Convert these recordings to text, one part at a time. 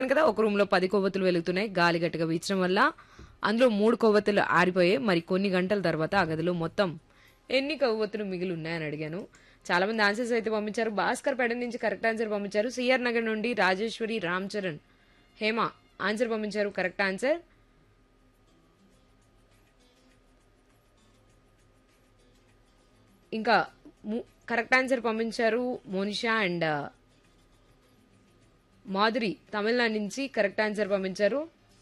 కదా ఒక రూమ్ లో పది కొవ్వొత్తులు వెలుగుతున్నాయి గాలి గట్టిగా వీచడం వల్ల అందులో మూడు కొవ్వొత్తులు ఆరిపోయాయి మరి కొన్ని గంటల తర్వాత ఆ గదిలో మొత్తం ఎన్ని కొవ్వొత్తులు మిగిలి ఉన్నాయని అడిగాను చాలా మంది ఆన్సర్స్ అయితే పంపించారు భాస్కర్ పెడ నుంచి కరెక్ట్ ఆన్సర్ పంపించారు సిఆర్ నగర్ నుండి రాజేశ్వరి రామ్ చరణ్ హేమ ఆన్సర్ పంపించారు కరెక్ట్ ఆన్సర్ ఇంకా ము- కరెక్ట్ ఆన్సర్ పంపించారు మోనిషా అండ్ మాధురి తమిళనాడు నుంచి కరెక్ట్ ఆన్సర్ పంపించారు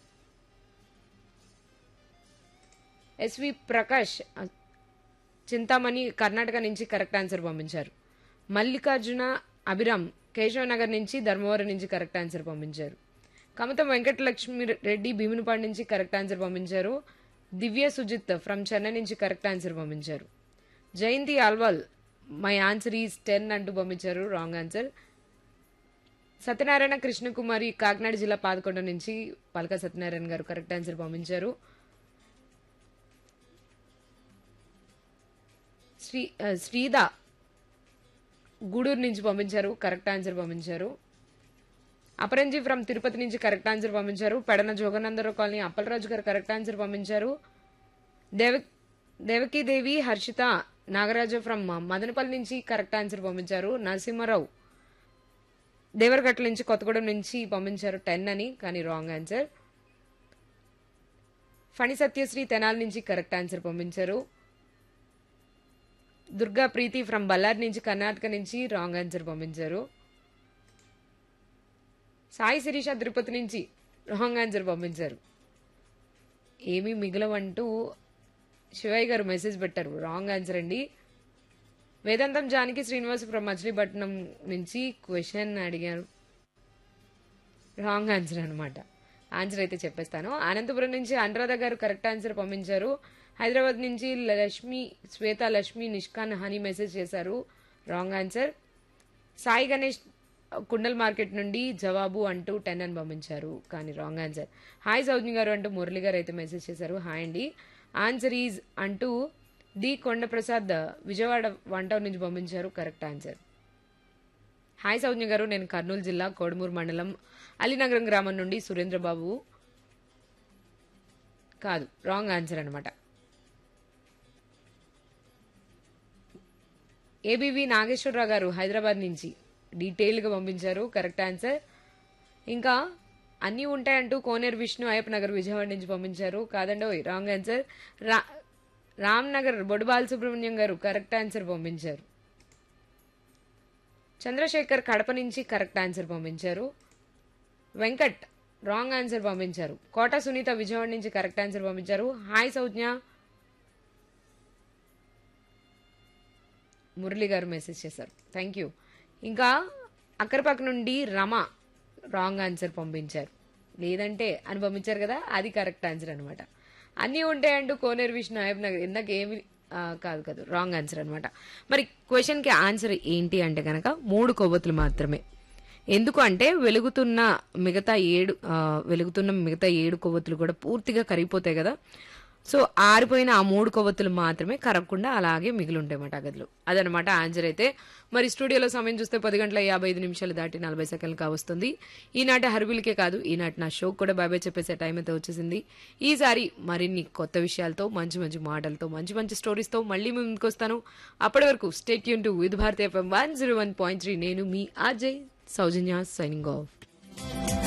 ఎస్వి ప్రకాష్ అ, చింతామణి కర్ణాటక నుంచి కరెక్ట్ ఆన్సర్ పంపించారు మల్లికార్జున అభిరామ్ కేశవ నగర్ నుంచి ధర్మవరం నుంచి కరెక్ట్ ఆన్సర్ పంపించారు కమతం వెంకటలక్ష్మి రెడ్డి భీమునిపాడు నుంచి కరెక్ట్ ఆన్సర్ పంపించారు దివ్య సుజిత్ ఫ్రమ్ చెన్నై నుంచి కరెక్ట్ ఆన్సర్ పంపించారు Jayanthi Alwal my answer is ten అంటూ పంపించారు రాంగ్ ఆన్సర్ సత్యనారాయణ కృష్ణకుమారి కాకినాడ జిల్లా పాదకొండ నుంచి పలక సత్యనారాయణ గారు కరెక్ట్ ఆన్సర్ పంపించారు శ్రీ ఆ, శ్రీద గూడూరు నుంచి పంపించారు కరెక్ట్ ఆన్సర్ పంపించారు అపరంజీ ఫ్రమ్ తిరుపతి నుంచి కరెక్ట్ ఆన్సర్ పంపించారు పెడన జోగనందరావు కాలనీ అప్పలరాజు గారు కరెక్ట్ ఆన్సర్ పంపించారు దేవ దేవకీదేవి హర్షిత నాగరాజు ఫ్రమ్ మదనపల్లి నుంచి కరెక్ట్ ఆన్సర్ పంపించారు నరసింహారావు దేవరగట్ల నుంచి కొత్తగూడెం నుంచి పంపించారు టెన్ అని కానీ రాంగ్ ఆన్సర్ ఫణి సత్యశ్రీ తెనాలి నుంచి కరెక్ట్ ఆన్సర్ పంపించారు దుర్గా ప్రీతి ఫ్రమ్ బల్లారి నుంచి కర్ణాటక నుంచి రాంగ్ ఆన్సర్ పంపించారు సాయి శిరీష తిరుపతి నుంచి రాంగ్ ఆన్సర్ పంపించారు ఏమీ మిగలవంటూ శివయ్య గారు మెసేజ్ పెట్టారు రాంగ్ ఆన్సర్ అండి వేదాంతం జానకి శ్రీనివాస్ ఫ్రమ్ మచిలీపట్నం నుంచి క్వశ్చన్ అడిగారు రాంగ్ ఆన్సర్ అనమాట ఆన్సర్ అయితే చెప్పేస్తాను అనంతపురం నుంచి అనురాధ గారు కరెక్ట్ ఆన్సర్ పంపించారు హైదరాబాద్ నుంచి లక్ష్మి శ్వేత లక్ష్మి నిష్కాన్ హనీ మెసేజ్ చేశారు wrong answer Sai Ganesh Kundal market నుండి జవాబు అంటూ టెన్ అని పంపించారు కానీ రాంగ్ ఆన్సర్ హాయ్ సౌజ్ని గారు అంటూ మురళి గారు అయితే మెసేజ్ చేశారు హాయ్ అండి ఆన్సర్ ఈజ్ అంటూ D Kondaprasad Vijayawada one town నుంచి పంపించారు కరెక్ట్ ఆన్సర్ హాయ్ సౌజ్ఞ గారు నేను కర్నూలు జిల్లా కోడమూరు మండలం అలీనగరం గ్రామం నుండి సురేంద్రబాబు కాదు రాంగ్ ఆన్సర్ అనమాట ఏబీవి నాగేశ్వరరావు గారు హైదరాబాద్ నుంచి డీటెయిల్గా పంపించారు కరెక్ట్ ఆన్సర్ ఇంకా అన్నీ ఉంటాయంటూ కోనేరు విష్ణు అయ్యప్ప నగర్ విజయవాడ నుంచి పంపించారు కాదండి ఓయ్ రాంగ్ ఆన్సర్ రా రామ్ నగర్ బొడు బాలసుబ్రహ్మణ్యం గారు కరెక్ట్ ఆన్సర్ పంపించారు చంద్రశేఖర్ కడప నుంచి కరెక్ట్ ఆన్సర్ పంపించారు వెంకట్ రాంగ్ ఆన్సర్ పంపించారు కోట సునీత విజయవాడ నుంచి కరెక్ట్ ఆన్సర్ పంపించారు హాయ్ సౌజ్ఞ మురళి గారు మెసేజ్ చేశారు థ్యాంక్ యూ ఇంకా అక్కరపక్క నుండి రమ రాంగ్ ఆన్సర్ పంపించారు లేదంటే అని పంపించారు కదా అది కరెక్ట్ ఆన్సర్ అనమాట అన్నీ ఉంటాయంటూ కోనేరు విష్ణు అయ్యప్ప నగర్ ఇందాక ఏమి ఆ, కాదు కాదు రాంగ్ ఆన్సర్ అనమాట మరి క్వశ్చన్కి ఆన్సర్ ఏంటి అంటే కనుక మూడు కొవ్వొత్తులు మాత్రమే ఎందుకు అంటే వెలుగుతున్న మిగతా ఏడు ఆ, వెలుగుతున్న మిగతా ఏడు కొవ్వొత్తులు కూడా పూర్తిగా కరిగిపోతాయి కదా సో ఆరిపోయిన ఆ మూడు కొవ్వొత్తులు మాత్రమే కరగకుండా అలాగే మిగిలి ఉంటాయన్నమాట ఆ గదిలో అదనమాట ఆన్సర్ అయితే మరి స్టూడియోలో సమయం చూస్తే పది గంటల యాభై ఐదు నిమిషాలు దాటి నలభై సెకండ్లు కావస్తుంది ఈనాటి హర్బిల్కే కాదు ఈనాటి నా షోకి కూడా బాబాయ్ చెప్పేసే టైం అయితే వచ్చేసింది ఈసారి మరిన్ని కొత్త విషయాలతో మంచి మంచి మాటలతో మంచి మంచి స్టోరీస్తో మళ్ళీ మీ ముందుకు వస్తాను అప్పటి వరకు స్టేట్ యూన్ to Vividh Bharati FM one zero one point three నేను మీ అజయ్ సౌజన్య సైనింగ్ ఆఫ్